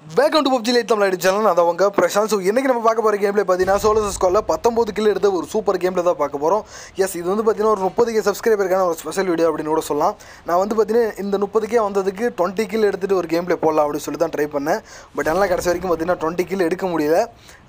welcome to PUBG lite Tamil channel அது அவங்க Prashanth so இன்றைக்கி நம்ம பார்க்க போகிற கேம்ல பார்த்தீங்கன்னா சோலோ ஸ்கோலில் பத்தொம்பது கிலோ எடுத்த ஒரு சூப்பர் கேமில் தான் பார்க்க போகிறோம் எஸ் இது வந்து பார்த்தீங்கன்னா ஒரு முப்பது கே சப்ஸ்கிரைபருக்கான ஒரு ஸ்பெஷல் வீடியோ அப்படின்னு கூட சொல்லலாம் நான் வந்து பார்த்தீங்கன்னா இந்த முப்பதுக்கே வந்ததுக்கு டுவெண்ட்டி கிலோ எடுத்துகிட்டு ஒரு கேம் ப்ளே போடலாம் அப்படின்னு சொல்லி தான் ட்ரை பண்ணேன் பட் எல்லாம் கடைசி வரைக்கும் பார்த்தீங்கன்னா டுவெண்ட்டி கிலோ எடுக்க முடியல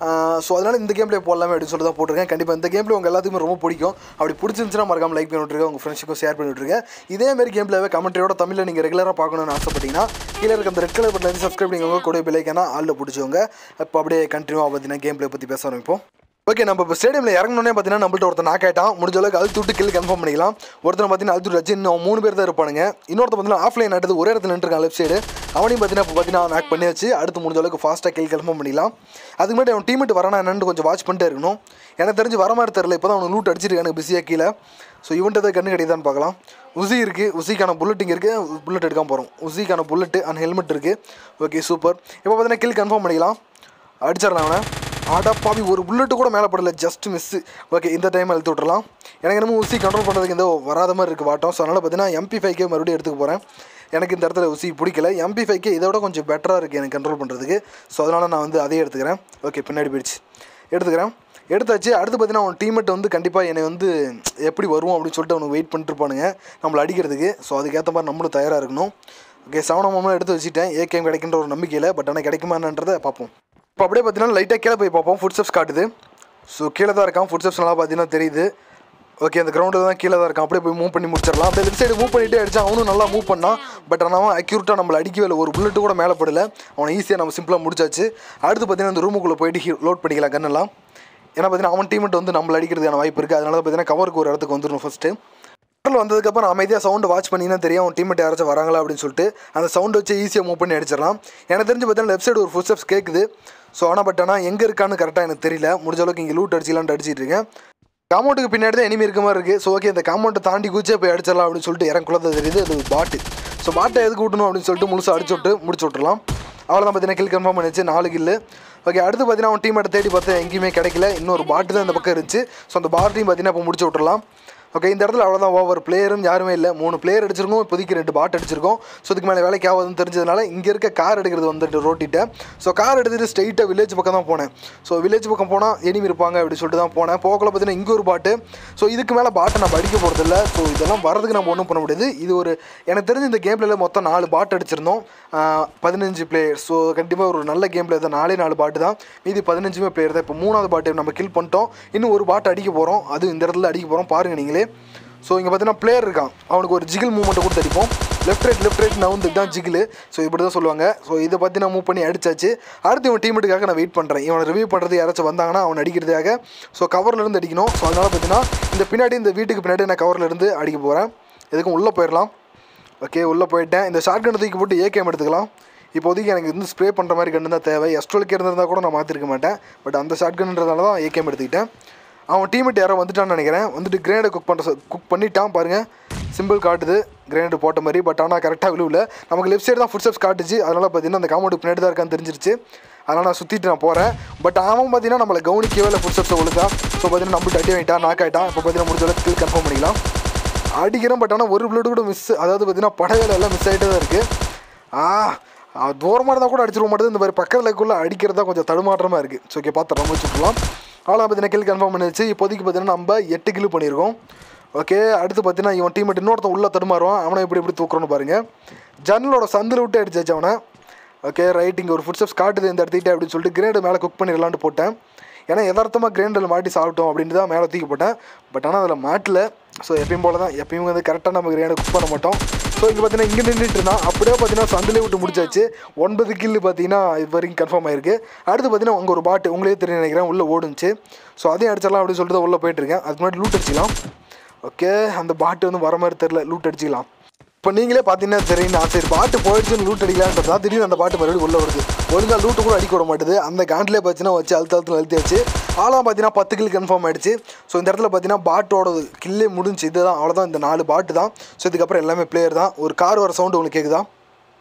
ஸோ அதனால் இந்த கேம் ப்ளே போடலாமே அப்படின்னு சொல்லி தான் போட்டிருக்கேன் கண்டிப்பாக இந்த கேம் ப்ளே உங்கள் எல்லாத்துக்குமே ரொம்ப பிடிக்கும் அப்படி பிடிச்சிருந்துச்சுன்னா மறக்காம லைக் பண்ணி விட்ருங்க உங்கள் ஃப்ரெண்ட்ஸுக்கும் ஷேர் பண்ணி விட்ருங்க இதேமாரி கேம் ப்ளேவே கமெண்ட்ரியோட தமிழில் நீங்கள் ரெகுலராக பார்க்கணும்னு ஆசைப்பட்டீங்கன்னா கீழே இருக்க அந்த ரெட் கலர் பட்டன் சப்ஸ்கிரைப் நீங்கள் கூட பிள்ளைக்கான ஆளில் பிடிச்சவங்க இப்போ அப்படியே கண்டினியூவாக பார்த்தீங்கன்னா கேம் ப்ளே பற்றி பேச ஆரம்பிப்போம் ஓகே நம்ம இப்போ ஸ்டேடியமில் இறங்கணுன்னே பார்த்தீங்கன்னா நம்மள்ட்ட ஒருத்தர் நாக் ஆயிட்டான் முடிஞ்ச அளவுக்கு அழுத்து விட்டு கில் கன்ஃபார்ம் பண்ணிக்கலாம் ஒருத்தர் பார்த்தீங்கன்னா அழுத்து வச்சு இன்னும் மூணு பேர் தான் இருப்பானுங்க இன்னொருத்தர் பார்த்தீங்கன்னா ஆஃப்லைன் ஆட்டது ஒரே இடத்துல நின்றுருக்கான் லெஃப்ட் சைடு அவனையும் பார்த்தீங்கன்னா இப்போ பார்த்தீங்கன்னா நாக் பண்ணி வச்சு அடுத்து முடிஞ்ச அளவுக்கு ஃபாஸ்ட்டாக கில் கன்ஃபார்ம் பண்ணிக்கலாம் அதுக்கு முன்னாடி அவன் டீமெட் வரானா என்னன்னு கொஞ்சம் வாட்ச் பண்ணிட்டே இருக்கணும் எனக்கு தெரிஞ்சு வர மாதிரி தெரில இப்போ தான் அவனுக்கு லூட் அடிச்சிருக்கானுங்க பிஸியாக கீழே ஸோ இவன்ட்டு தான் கண்ணு கிடையாதான்னு பார்க்கலாம் உசி இருக்குது உசிக்கான புல்லட் இங்கே இருக்குது புல்லட் எடுக்காம போகிறோம் உசிக்கான புல்லட்டு அண்ட் ஹெல்மெட் இருக்குது ஓகே சூப்பர் இப்போ பார்த்தீங்கன்னா கில் கன்ஃபார்ம் பண்ணிக்கலாம் அடிச்சிடலாம் அவனை ஆடா பாவி ஒரு புல்லட்டு கூட மேலே படல ஜஸ்ட் மிஸ்ஸு ஓகே இந்த டைம் அழுத்து விட்றலாம் எனக்கு என்னமோ உசி கண்ட்ரோல் பண்ணுறதுக்கு எந்த வராத மாதிரி இருக்குது வாட்டம் ஸோ அதனால் பார்த்தீங்கன்னா எம்பி ஃபைவ்க்கே மறுபடியும் எடுத்துக்க போகிறேன் எனக்கு இந்த இடத்துல உசி பிடிக்கல எம்பி ஃபைவ்க்கே இதை விட கொஞ்சம் பெட்டராக இருக்குது எனக்கு கண்ட்ரோல் பண்ணுறதுக்கு ஸோ அதனால் நான் வந்து அதையே எடுத்துக்கிறேன் ஓகே பின்னாடி போயிடுச்சு எடுத்துக்கிறேன் எடுத்தாச்சு அடுத்து பார்த்தீங்கன்னா அவன் டீமெட் வந்து கண்டிப்பாக என்னை வந்து எப்படி வருவோம் அப்படின்னு சொல்லிட்டு அவனுக்கு வெயிட் பண்ணிட்டு இருப்பானுங்க நம்மளை அடிக்கிறதுக்கு ஸோ அதுக்கேற்ற மாதிரி நம்மளும் தயாராக இருக்கணும் ஓகே செவனமாக எடுத்து வச்சுட்டேன் ஏகேம் கிடைக்கின்ற ஒரு நம்பிக்கையில் பட் ஆனால் கிடைக்குமான்றதை பார்ப்போம் இப்போ அப்படியே பார்த்தீங்கன்னா லைட்டாக கீழே போய் பார்ப்போம் ஃபுட் ஸ்டெப்ஸ் காட்டுது ஸோ கீழே தான் இருக்கான் ஃபுட் ஸ்டெப்ஸ் நல்லா பார்த்தீங்கன்னா தெரியுது ஓகே அந்த கிரவுண்டில் தான் கீழே தான் இருக்கான் அப்படியே போய் மூவ் பண்ணி முடிச்சிடலாம் அப்படியே லெஃப்ட் சைடு மூவ் பண்ணிட்டு அடிச்சா அவனும் நல்லா மூவ் பண்ணான் பட் ஆனால் அவன் அக்யூரட்டாக நம்மளை அடிக்கவே இல்லை ஒரு புல்லட்டு கூட மேலே படல அவனை ஈஸியாக நம்ம சிம்பிளாக முடிச்சாச்சு அடுத்து பார்த்தீங்கன்னா அந்த ரூமுக்குள்ளே போயிட்டு லோட் பண்ணிக்கலாம் கண்ணெல்லாம் ஏன்னா பார்த்தீங்கன்னா அவன் டீமெட் வந்து நம்மளை அடிக்கிறதுக்கான வாய்ப்பு இருக்குது அதனால பார்த்தீங்கன்னா கவருக்கு ஒரு இடத்துக்கு வந்துடணும் ஃபஸ்ட்டு கடல் வந்ததுக்கப்புறம் அமைதியாக சவுண்டு வாட்ச் பண்ணிங்கன்னா தெரியும் அவன் டீமெட் யாராச்சும் வராங்களா அப்படின்னு சொல்லிட்டு அந்த சவுண்ட் வச்சு ஈஸியாக மூவ் பண்ணி அடிச்சிடலாம் எனக்கு தெரிஞ்சு பார்த்தீங்கன்னா லெஃப்ட் சைடு ஒரு ஃபுட் ஸ்டெப்ஸ் கேட்குது ஸோ ஆனால் பட் ஆனால் எங்கே இருக்கான்னு கரெக்டாக எனக்கு தெரியல முடிஞ்ச அளவுக்கு இங்கே லூட் அடிச்சிக்கலான்ட்டு அடிச்சிட்டு இருக்கேன் காம்பவுண்டுக்கு பின்னாடி தான் எனிமி இருக்க மாதிரி இருக்குது ஸோ ஓகே இந்த காம்பவுண்டை தாண்டி குச்சே போய் அடிச்சிடலாம் அப்படின்னு சொல்லிட்டு இறங்குள்ளது தெரியுது அது பாட்டு ஸோ பாட்டை எதுக்கு விட்டணும் அப்படின்னு சொல்லிட்டு முழுசாக அடிச்சு விட்டு முடிச்சு விட்டுலாம் அவ்வளோதான் பார்த்தீங்கன்னா கில் கன்ஃபார்ம் பண்ணிச்சு நாலு கில்லு ஓகே அடுத்து பார்த்தீங்கன்னா அவன் டீம் தேடி பார்த்தா எங்கேயுமே கிடைக்கல இன்னொரு பாட்டு தான் இந்த பக்கம் இருந்துச்சு ஸோ அந்த பாட்டையும் பார்த்தீங்கன்னா இப்போ முடிச்சு விட்டுறலாம் ஓகே இந்த இடத்துல அவ்வளோதான் ஓவர் பிளேயரும் யாருமே இல்லை மூணு பிளேயர் அடிச்சிருக்கோம் இப்போதைக்கு ரெண்டு பாட் அடிச்சிருக்கோம் ஸோ இதுக்கு மேலே வேலைக்கு ஆகாதுன்னு தெரிஞ்சதுனால இங்கே இருக்க கார் எடுக்கிறது வந்துட்டு ரோட்டிட்ட ஸோ கார் எடுத்துகிட்டு ஸ்ட்ரைட்டாக வில்லேஜ் பக்கம் தான் போனேன் ஸோ வில்லேஜ் பக்கம் போனால் எனிமி இருப்பாங்க அப்படி சொல்லிட்டு தான் போனேன் போகல பார்த்தீங்கன்னா இங்கே ஒரு பாட்டு ஸோ இதுக்கு மேலே பாட்டை நம்ம அடிக்க போகிறதில்ல ஸோ இதெல்லாம் வரதுக்கு நம்ம ஒன்றும் பண்ண முடியாது இது ஒரு எனக்கு தெரிஞ்சு இந்த கேம் பிளேயில் மொத்தம் நாலு பாட்டு அடிச்சிருந்தோம் பதினஞ்சு பிளேயர் ஸோ கண்டிப்பாக ஒரு நல்ல கேம் பிளே தான் நாலே நாலு பாட்டு தான் மீதி பதினஞ்சுமே பிளேயர் தான் இப்போ மூணாவது பாட்டு நம்ம கில் பண்ணிட்டோம் இன்னும் ஒரு பாட்டு அடிக்க போகிறோம் அது இந்த இடத்துல அடிக்க போகிறோம் பாருங்கள் நீங்களே ஸோ இங்கே பார்த்தீங்கன்னா பிளேயர் இருக்கான் அவனுக்கு ஒரு ஜிகில் மூவ்மெண்ட்டை கொடுத்து அடிப்போம் லெஃப்ட் ரைட் லெஃப்ட் ரைட் நவுந்து தான் ஜிகில் ஸோ இப்படி தான் சொல்லுவாங்க ஸோ இதை பற்றி நான் மூவ் பண்ணி அடிச்சாச்சு அடுத்து இவன் டீமெட்டுக்காக நான் வெயிட் பண்ணுறேன் இவனை ரிவ்யூ பண்ணுறது யாராச்சும் வந்தாங்கன்னா அவன் அடிக்கிறதுக்காக ஸோ கவர்லேருந்து அடிக்கணும் ஸோ அதனால் பார்த்தீங்கன்னா இந்த பின்னாடி இந்த வீட்டுக்கு பின்னாடி நான் கவர்லேருந்து அடிக்க போகிறேன் எதுக்கும் உள்ளே போயிடலாம் ஓகே உள்ளே போயிட்டேன் இந்த ஷார்ட் கன் தூக்கி போட்டு ஏகேம் எடுத்துக்கலாம் இப்போதைக்கு எனக்கு வந்து ஸ்ப்ரே பண்ணுற மாதிரி கன்று தான் தேவை எஸ்ட்ரோலுக்கு இருந்திருந்தால் கூட நான் மாற்றிருக்க மாட்டேன் பட் அந்த ஷார்ட் கன்ன்றதால தான் ஏகேம் எடுத்துக்கிட்டேன் அவன் டீமெட் யாரோ வந்துட்டான்னு நினைக்கிறேன் வந்துட்டு கிரேனடை குக் பண்ணுற குக் பண்ணிட்டான் பாருங்கள் சிம்பிள் காட்டுது கிரேனேட் போட்ட மாதிரி பட் ஆனால் கரெக்டாக விழுவில் நமக்கு லெஃப்ட் சைடு தான் ஃபுட் ஸ்டெப்ஸ் காட்டுச்சு அதனால் பார்த்தீங்கன்னா அந்த காம்பவுண்ட் பின்னாடி தான் இருக்கான்னு தெரிஞ்சிருச்சு அதனால் நான் சுற்றிட்டு நான் போகிறேன் பட் அவன் பார்த்தீங்கன்னா நம்மளை கவனிக்கவே இல்லை ஃபுட் ஸ்டெப்ஸை ஒழுக்கா ஸோ பார்த்தீங்கன்னா நம்மள்ட்ட அடி வாங்கிட்டான் நாக் ஆகிட்டான் இப்போ பார்த்தீங்கன்னா முடிஞ்ச அளவுக்கு கன்ஃபார்ம் பண்ணிக்கலாம் அடிக்கிறேன் பட் ஆனால் ஒரு பிளட் கூட மிஸ் அதாவது பார்த்தீங்கன்னா படையில எல்லாம் மிஸ் ஆகிட்டே தான் இருக்குது ஆ தூரமாக இருந்தால் கூட அடிச்சிட மாட்டேது இந்த மாதிரி பக்கத்துலக்குள்ளே அடிக்கிறதா கொஞ்சம் தடுமாற்றமாக இருக்குது ஸோ ஓகே பார்த்து நம்ம வச்சுக்கலாம் அவ்வளோ பார்த்தீங்கன்னா கில் கன்ஃபார்ம் பண்ணிடுச்சு இப்போதைக்கு பார்த்தீங்கன்னா நம்ம எட்டு கிலோ பண்ணியிருக்கோம் ஓகே அடுத்து பார்த்தீங்கன்னா இவன் டீமெட் இன்னொருத்தன் உள்ளே தடுமாறுவான் அவனை எப்படி எப்படி தூக்குறோன்னு பாருங்கள் ஜன்னலோட சந்தில் விட்டு அடிச்சாச்சு அவனை ஓகே ரைட் இங்கே ஒரு ஃபுட் ஸ்டெப்ஸ் காட்டுது இந்த இடத்துக்கிட்ட அப்படின்னு சொல்லிட்டு கிரேடு மேலே குக் பண்ணிடலான்ட்டு போட்டேன் ஏன்னா யதார்த்தமாக கிரைண்டரில் மாட்டி சாப்பிட்டோம் அப்படின்னு தான் மேலே தூக்கி போட்டேன் பட் ஆனால் அதில் மாட்டல ஸோ எப்பயும் போல தான் எப்பயும் வந்து கரெக்டாக நம்ம கிரைண்டை குக் பண்ண மாட்டோம் ஸோ இங்கே பார்த்தீங்கன்னா இங்கே நின்றுட்டு இருந்தான் அப்படியே பார்த்தீங்கன்னா சந்திலே விட்டு முடிச்சாச்சு ஒன்பது கில்லு பார்த்தீங்கன்னா இது வரைக்கும் கன்ஃபார்ம் ஆயிருக்கு அடுத்து பார்த்தீங்கன்னா அங்கே ஒரு பாட்டு உங்களே தெரியும் நினைக்கிறேன் உள்ளே ஓடுச்சு ஸோ அதையும் அடிச்சிடலாம் அப்படின்னு சொல்லிட்டு தான் உள்ளே போயிட்டுருக்கேன் அதுக்கு முன்னாடி லூட் அடிச்சிக்கலாம் ஓகே அந்த பாட்டு வந்து வர மாதிரி தெரில லூட் அடிச்சிக்கலாம் இப்போ நீங்களே பார்த்தீங்கன்னா தெரியும் நான் சரி பாட்டு போயிடுச்சுன்னு லூட் அடிக்கலான்றதா திடீர்னு அந்த பாட்டு மறுபடியும் உள்ளே வருது ஒழுங்காக லூட்டு கூட அடிக்க விட மாட்டுது அந்த காண்டிலே பார்த்தீங்கன்னா வச்சு அழுத்த அழுத்து அழுத்தியாச்சு ஆளாக பார்த்தீங்கன்னா பத்து கில் கன்ஃபார்ம் ஆயிடுச்சு ஸோ இந்த இடத்துல பார்த்தீங்கன்னா பாட்டோட கில்லே முடிஞ்சு இதுதான் அவ்வளோதான் இந்த நாலு பாட்டு தான் ஸோ இதுக்கப்புறம் எல்லாமே பிளேயர் தான் ஒரு கார் வர சவுண்டு உங்களுக்கு கேட்குதா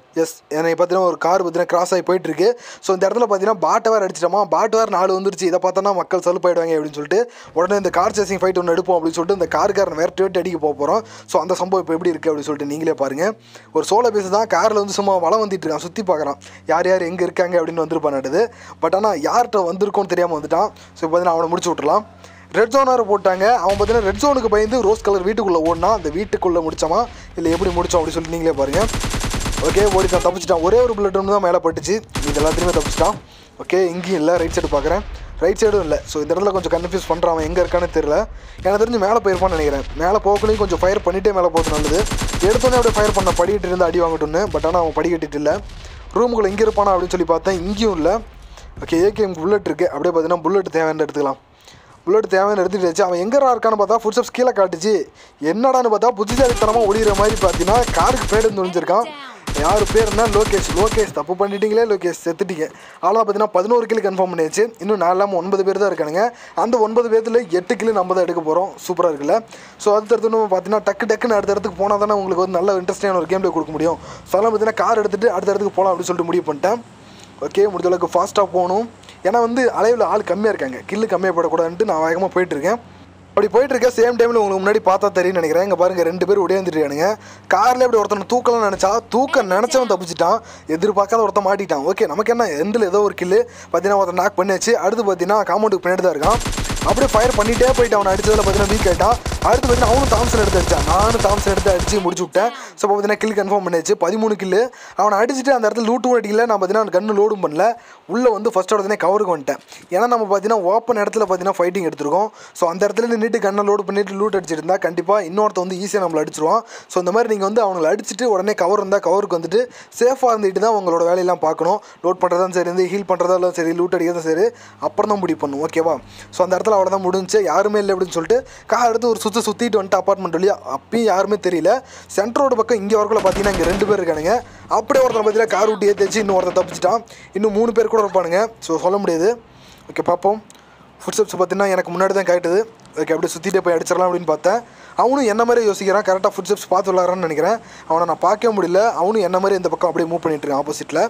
எஸ் எனக்கு பார்த்தீங்கன்னா ஒரு கார் பார்த்தீங்கன்னா கிராஸ் ஆகி போயிட்டு இருக்கு ஸோ இந்த இடத்துல பார்த்தீங்கன்னா பாட்டை வேறு அடிச்சிட்டோமா பாட்டு வேறு நாலு வந்துருச்சு இதை பார்த்தோன்னா மக்கள் சலுப்பாயிடுவாங்க அப்படின்னு சொல்லிட்டு உடனே இந்த கார் சேசிங் ஃபைட் ஒன்று எடுப்போம் அப்படின்னு சொல்லிட்டு இந்த காருக்காரன் வேறு டேட் அடிக்க போக போகிறோம் ஸோ அந்த சம்பவம் இப்போ எப்படி இருக்குது அப்படின்னு சொல்லிட்டு நீங்களே பாருங்கள் ஒரு சோலை பேசு தான் காரில் வந்து சும்மா வளம் வந்துட்டு இருக்கான் சுற்றி பார்க்குறான் யார் யார் எங்கே இருக்காங்க அப்படின்னு வந்திருப்பான்டுது பட் ஆனால் யார்கிட்ட வந்திருக்கோன்னு தெரியாமல் வந்துட்டான் ஸோ பார்த்தீங்கன்னா அவனை முடிச்சு விட்றலாம் ரெட் ஜோன் வேறு போட்டாங்க அவன் பார்த்தீங்கன்னா ரெட் ஜோனுக்கு பயந்து ரோஸ் கலர் வீட்டுக்குள்ளே ஓடினா அந்த வீட்டுக்குள்ளே முடிச்சாமா இல்லை எப்படி முடிச்சோம் அப்படின்னு சொல்லிட்டு நீங்களே பாருங்கள் ஓகே ஓடிட்டான் தப்பிச்சிட்டான் ஒரே ஒரு புல்லட் ஒன்று தான் மேலே பட்டுச்சு இது எல்லாத்தையுமே தப்பிச்சிட்டான் ஓகே இங்கேயும் இல்லை ரைட் சைடு பார்க்குறேன் ரைட் சைடும் இல்லை ஸோ இந்த இடத்துல கொஞ்சம் கன்ஃபியூஸ் பண்ணுறான் அவன் எங்கே இருக்கான்னு தெரியல எனக்கு தெரிஞ்சு மேலே போயிருப்பான்னு நினைக்கிறேன் மேலே போகக்குள்ளேயும் கொஞ்சம் ஃபயர் பண்ணிட்டே மேலே போகிறது நல்லது எடுத்தோன்னே அப்படியே ஃபயர் பண்ண படிக்கிட்டு இருந்து அடி வாங்கட்டும்னு பட் ஆனால் அவன் படிக்கட்டிட்டு இல்லை ரூமுக்குள்ளே இங்கே இருப்பானா அப்படின்னு சொல்லி பார்த்தேன் இங்கேயும் இல்லை ஓகே ஏகேஎம் புல்லட் இருக்குது அப்படியே பார்த்தீங்கன்னா புல்லட் தேவையான எடுத்துக்கலாம் புல்லட் தேவையான எடுத்துட்டு வச்சு அவன் எங்கடா இருக்கான்னு பார்த்தா ஃபுட் ஸ்டெப்ஸ் கீழே காட்டுச்சு என்னடான்னு பார்த்தா புத்திசாலித்தனமாக ஒளிகிற மாதிரி பார்த்தீங்கன்னா காருக்கு பேடு நுழைஞ்சிருக்கான் யார் பேர் என்ன லோகேஷ் லோகேஷ் தப்பு பண்ணிட்டீங்களே லோகேஷ் செத்துட்டீங்க ஆனால் பார்த்தீங்கன்னா பதினோரு கிலோ கன்ஃபார்ம் பண்ணியாச்சு இன்னும் நான் இல்லாமல் ஒன்பது பேர் தான் இருக்கானுங்க அந்த ஒன்பது பேர்த்தில் எட்டு கிலோ நம்ம தான் எடுக்க போகிறோம் சூப்பராக இருக்குல்ல ஸோ அடுத்தடுத்து நம்ம பார்த்தீங்கன்னா டக்கு டக்குன்னு அடுத்த இடத்துக்கு போனால் தானே உங்களுக்கு வந்து நல்ல இன்ட்ரெஸ்டிங்கான ஒரு கேம்ல கொடுக்க முடியும் ஸோ அதெல்லாம் பார்த்தீங்கன்னா கார் எடுத்துகிட்டு அடுத்த இடத்துக்கு போகலாம் அப்படின்னு சொல்லிட்டு முடிவு பண்ணிட்டேன் ஓகே முடிஞ்ச அளவுக்கு ஃபாஸ்ட்டாக போகணும் ஏன்னா வந்து அளவில் ஆள் கம்மியாக இருக்காங்க கில்லு கம்மியாக போடக்கூடாதுன்ட்டு நான் வேகமாக போயிட்டுருக்கேன் அப்படி போயிட்டு இருக்க சேம் டைமில் உங்களுக்கு முன்னாடி பார்த்தா தெரியும்னு நினைக்கிறேன் இங்கே பாருங்க ரெண்டு பேர் உடையாந்துருக்கானுங்க காரில் இப்படி ஒருத்தனை தூக்கலாம் நினச்சா தூக்க நினச்சவன் தப்பிச்சிட்டான் எதிர்பார்க்காத ஒருத்தன் மாட்டிட்டான் ஓகே நமக்கு என்ன எந்தில் ஏதோ ஒரு கில்லு பார்த்தீங்கன்னா ஒருத்தன் நாக் பண்ணியாச்சு அடுத்து பார்த்தீங்கன்னா காம்பவுண்டுக்கு பின்னாடி தான் இருக்கான் அப்படியே ஃபயர் பண்ணிட்டே போயிட்டு அவனை அடிச்சதில் பார்த்தீங்கன்னா வீக் ஆகிட்டான் அடுத்து பார்த்தீங்கன்னா அவனும் தாம்சன் எடுத்து அடிச்சான் நானும் தாம்சன் எடுத்து அடிச்சு முடிச்சு விட்டேன் ஸோ பார்த்தீங்கன்னா கில் கன்ஃபார்ம் பண்ணியாச்சு பதிமூணு கில்லு அவனை அடிச்சுட்டு அந்த இடத்துல லூட்டும் அடிக்கல நான் பார்த்தீங்கன்னா கண்ணு லோடும் பண்ணல உள்ளே வந்து ஃபஸ்ட் உடனே கவருக்கு வந்துட்டேன் ஏன்னா நம்ம பார்த்தீங்கன்னா ஓப்பன் இடத்துல பார்த்தீங்கன்னா ஃபைட்டிங் எடுத்திருக்கோம் ஸோ அந்த இடத்துல நின்றுட்டு கண்ணை லோடு பண்ணிட்டு லூட் அடிச்சிட்டு இருந்தால் கண்டிப்பாக இன்னொருத்த வந்து ஈஸியாக நம்மளை அடிச்சிருவான் ஸோ இந்த மாதிரி நீங்கள் வந்து அவங்களை அடிச்சுட்டு உடனே கவர் இருந்தால் கவருக்கு வந்துட்டு சேஃபாக இருந்துட்டு தான் உங்களோட வேலையெல்லாம் பார்க்கணும் லோட் பண்ணுறதும் சரி இருந்து ஹீல் பண்ணுறதாலும் சரி லூட் அடிக்கிறதும் சரி அப்புறம் தான் முடிவு பண்ணும் ஓகேவா ஸோ அந்த இடத்துல அவ்வளோதான் முடிஞ்சு யாருமே இல்லை அப்படின்னு சொல்லிட்டு கார் எடுத்து ஒரு சுற்றி சுற்றிட்டு வந்துட்டு அப்பார்ட்மெண்ட் வழியா அப்பயும் யாருமே தெரியல சென்ட்ரோடு ரோடு பக்கம் இங்கே வரக்குள்ள பார்த்தீங்கன்னா இங்கே ரெண்டு பேர் இருக்கானுங்க அப்படியே ஒருத்தர் பார்த்தீங்கன்னா கார் விட்டு ஏற்றிச்சு இன்னும் ஒருத்தர் தப்பிச்சிட்டான் இன்னும் மூணு பேர் கூட இருப்பானுங்க ஸோ சொல்ல முடியாது ஓகே பார்ப்போம் ஃபுட் ஸ்டெப்ஸ் பார்த்தீங்கன்னா எனக்கு முன்னாடி தான் காட்டுது ஓகே அப்படியே சுற்றிட்டே போய் அடிச்சிடலாம் அப்படின்னு பார்த்தேன் அவனும் என்ன மாதிரி யோசிக்கிறான் கரெக்டாக ஃபுட் ஸ்டெப்ஸ் பார்த்து விளாட்றான்னு நினைக்கிறேன் அவனை நான் பார்க்கவே முடியல அவனும் என்ன மாதிரி இந்த பக்கம் அப்படியே மூவ் பண்ணிட்டு இருக்கான் ஆப்போசிட்டில்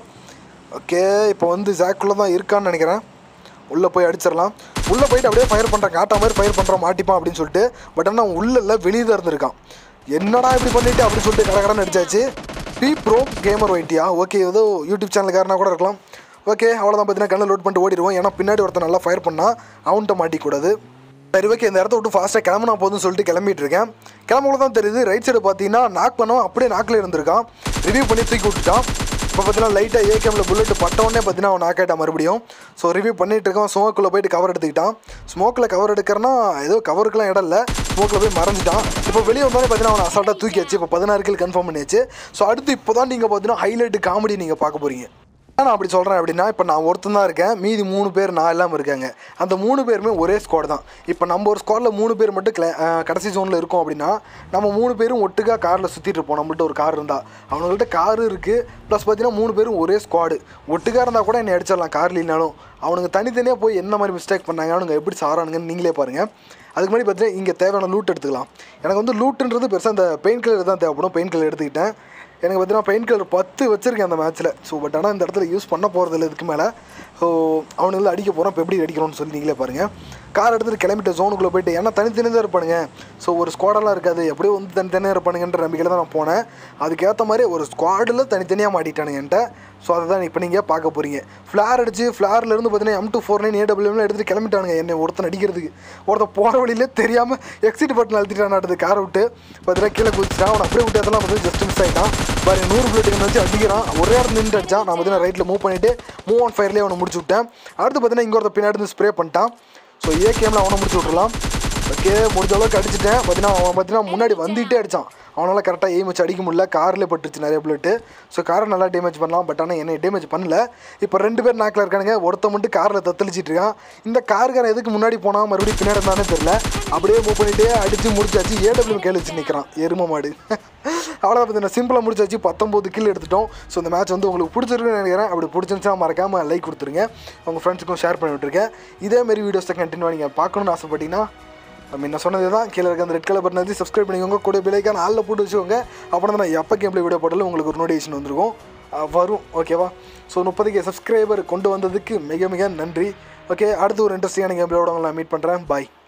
ஓகே இப்போ வந்து ஜாக்குள்ளே தான் இருக்கான்னு நினைக்கிறேன் உள்ளே போய் அடிச்சிடலாம் உள்ளே போயிட்டு அப்படியே ஃபயர் பண்ணுறான் காட்டா மாதிரி ஃபயர் பண்ணுறான் மாட்டிப்பான் அப்படின்னு சொல்லிட்டு பட் ஆனால் அவன் உள்ள இல்லை வெளியே தான் இருந்திருக்கான் என்னடா இப்படி பண்ணிட்டு அப்படின்னு சொல்லிட்டு கடகடன்னு அடிச்சாச்சு பி ப்ரோ கேமர் ஒயிட்டியா ஓகே ஏதோ யூடியூப் சேனலுக்காரனா கூட இருக்கலாம் ஓகே அவ்வளோதான் பார்த்தீங்கன்னா கண்ணை லோட் பண்ணிட்டு ஓடிடுவோம் ஏன்னா பின்னாடி ஒருத்தன் நல்லா ஃபயர் பண்ணால் அவன்கிட்ட மாட்டிக்கூடாது சரி ஓகே இந்த இடத்த விட்டு ஃபாஸ்ட்டாக கிளம்புனா போதும்னு சொல்லிட்டு கிளம்பிட்டு இருக்கேன் கிளம்புல தான் தெரியுது ரைட் சைடு பார்த்தீங்கன்னா நாக் பண்ணவன் அப்படியே நாக்கில் இருந்திருக்கான் ரிவ்யூ பண்ணி தூக்கி விட்டுட்டான் இப்போ பார்த்தீங்கன்னா லைட்டாக ஏகேமில் புல்லட் பட்டவுடனே பார்த்தீங்கன்னா அவன் நாக் ஆகிட்டான் மறுபடியும் ஸோ ரிவ்யூ பண்ணிட்டு இருக்கான் ஸ்மோக்கில் போயிட்டு கவர் எடுத்துக்கிட்டான் ஸ்மோக்கில் கவர் எடுக்கிறனா ஏதோ கவருக்குலாம் இடம் இல்லை ஸ்மோக்கில் போய் மறைஞ்சிட்டான் இப்போ வெளியே வந்தோடனே பார்த்தீங்கன்னா அவனை அசால்ட்டாக தூக்கியாச்சு இப்போ பதினாறு கில் கன்ஃபார்ம் பண்ணியாச்சு ஸோ அடுத்து இப்போ தான் நீங்கள் பார்த்தீங்கன்னா ஹைலைட் காமெடி நீங்கள் பார்க்க போகிறீங்க நான் அப்படி சொல்கிறேன் அப்படின்னா இப்போ நான் ஒருத்தன் தான் இருக்கேன் மீதி மூணு பேர் நான் இல்லாமல் இருக்காங்க அந்த மூணு பேருமே ஒரே ஸ்குவாட் தான் இப்போ நம்ம ஒரு ஸ்குவாடில் மூணு பேர் மட்டும் கிள அஹ் கடைசி ஜோனில் இருக்கோம் அப்படின்னா நம்ம மூணு பேரும் ஒட்டுக்கா காரில் சுற்றிட்டு இருப்போம் நம்மள்ட்ட ஒரு கார் இருந்தால் அவங்கள்ட்ட காரு இருக்குது ப்ளஸ் பார்த்தீங்கன்னா மூணு பேரும் ஒரே ஸ்குவாடு ஒட்டுக்கா இருந்தால் கூட என்னை அடிச்சிடலாம் கார் இல்லைனாலும் அவனுங்க தனித்தனியாக போய் என்ன மாதிரி மிஸ்டேக் பண்ணாங்க அவனுங்க எப்படி சாரானுங்கன்னு நீங்களே பாருங்கள் அதுக்கு முன்னாடி பார்த்தீங்கன்னா இங்கே தேவையான லூட் எடுத்துக்கலாம் எனக்கு வந்து லூட்டுன்றது பெருசாக அந்த பெயின் கில்லர் தான் தேவைப்படும் பெயின் கில்லர் எடுத்துக்கிட்டேன் எனக்கு பார்த்தீங்கன்னா பெயின் கில்லர் பத்து வச்சிருக்கேன் அந்த மேட்ச்சில் ஸோ பட் ஆனால் இந்த இடத்துல யூஸ் பண்ண போகிறதில்ல இதுக்கு மேலே ஸோ அவனுங்களை அடிக்க போகிறோம் இப்போ எப்படி அடிக்கிறோம்னு சொல்லி நீங்களே பாருங்கள் கார் எடுத்துகிட்டு கிளம்பிட்ட ஜோனுக்குள்ளே போயிட்டு ஏன்னா தனித்தனி தான் இருப்பானுங்க ஸோ ஒரு ஸ்குவாடெல்லாம் இருக்காது எப்படியும் வந்து தனித்தனியாக இருப்பானுங்கன்ற நம்பிக்கையில் தான் நான் போனேன் அதுக்கேற்ற மாதிரி ஒரு ஸ்குவாடில் தனித்தனியாக மாட்டிட்டானுங்க என்கிட்ட ஸோ அதை தான் இப்போ நீங்கள் பார்க்க போகிறீங்க ஃப்ளார் அடிச்சு ஃப்ளார்லேருந்து பார்த்தீங்கன்னா எம் டூ ஃபோர் நைன் ஏடபிள்யூமில் எடுத்துகிட்டு கிளம்பிட்டானுங்க என்னை ஒருத்தன் அடிக்கிறதுக்கு ஒருத்தன் போகிற வழியிலே தெரியாமல் எக்ஸிட் பட்டன் அழுத்திட்டான் காரை விட்டு பார்த்தீங்கன்னா கீழே குதிச்சிட்டான் அவன் அப்படியே விட்டு அதெல்லாம் வந்து ஜஸ்ட் மிஸ் ஆகிட்டான் பாரு நூறு பிளேட்டுக்கு வச்சு அடிக்கிறான் ஒரே இடத்துல நின்று அடிச்சான் நான் பார்த்தீங்கன்னா ரைட்டில் மூவ் பண்ணிவிட்டு மூவ் ஆன் ஃபயர்லேயே அவனை முடிச்சு விட்டேன் அடுத்து பார்த்தீங்கன்னா இங்கே ஒருத்த பின்னாடி இருந்து ஸ்ப்ரே பண்ணிட்டான் ஸோ ஏ கேமில் அவனை முடிச்சு விட்றலாம் ஓகே முடிஞ்ச அளவுக்கு அடிச்சிட்டேன் பார்த்தீங்கன்னா அவன் பார்த்தீங்கன்னா முன்னாடி வந்துட்டே அடித்தான் அவனால் கரெக்டாக எய்ம் வச்சு அடிக்க முடியல காரில் பட்டுருச்சு நிறைய புல்லட்டு ஸோ காரை நல்லா டேமேஜ் பண்ணலாம் பட் ஆனால் என்னை டேமேஜ் பண்ணல இப்போ ரெண்டு பேர் நாக்கில் இருக்கானுங்க ஒருத்த மட்டும் காரில் தத்தளிச்சிட்டு இருக்கான் இந்த காருக்காரன் எதுக்கு முன்னாடி போனால் மறுபடியும் பின்னாடி இருந்தானே தெரில அப்படியே மூவ் பண்ணிட்டே அடித்து முடிச்சாச்சு ஏடபிள்யூ கேள்வி வச்சு நிற்கிறான் எரும மாடு அவ்வளோதான் பார்த்தீங்கன்னா சிம்பிளாக முடிச்சாச்சு பத்தொம்போது கில் எடுத்துட்டோம் ஸோ இந்த மேட்ச் வந்து உங்களுக்கு பிடிச்சிருக்குன்னு நினைக்கிறேன் அப்படி பிடிச்சிருந்துச்சா மறக்காமல் லைக் கொடுத்துருங்க உங்கள் ஃப்ரெண்ட்ஸுக்கும் ஷேர் பண்ணி விட்ருக்கேன் இதேமாரி வீடியோஸை கண்டினியூ நீங்கள் பார்க்கணுன்னு ஆசைப்பட்டீங்கன்னா நம்ம என்ன சொன்னது தான் கீழே இருக்க அந்த ரெட் கலர் பட்டன் வந்து சப்ஸ்கிரைப் பண்ணிக்கோங்க கூட பிள்ளைக்கான ஆளில் போட்டு வச்சுக்கோங்க அப்புறம் தான் நான் எப்போ கேம் வீடியோ போட்டாலும் உங்களுக்கு ஒரு நோட்டிஃபிகேஷன் வந்திருக்கும் வரும் ஓகேவா ஸோ முப்பது கே சப்ஸ்கிரைபர் கொண்டு வந்ததுக்கு மிக மிக நன்றி ஓகே அடுத்து ஒரு இன்ட்ரெஸ்டிங்கான கேம்ல உங்களை நான் மீட் பண்ணுறேன் பாய்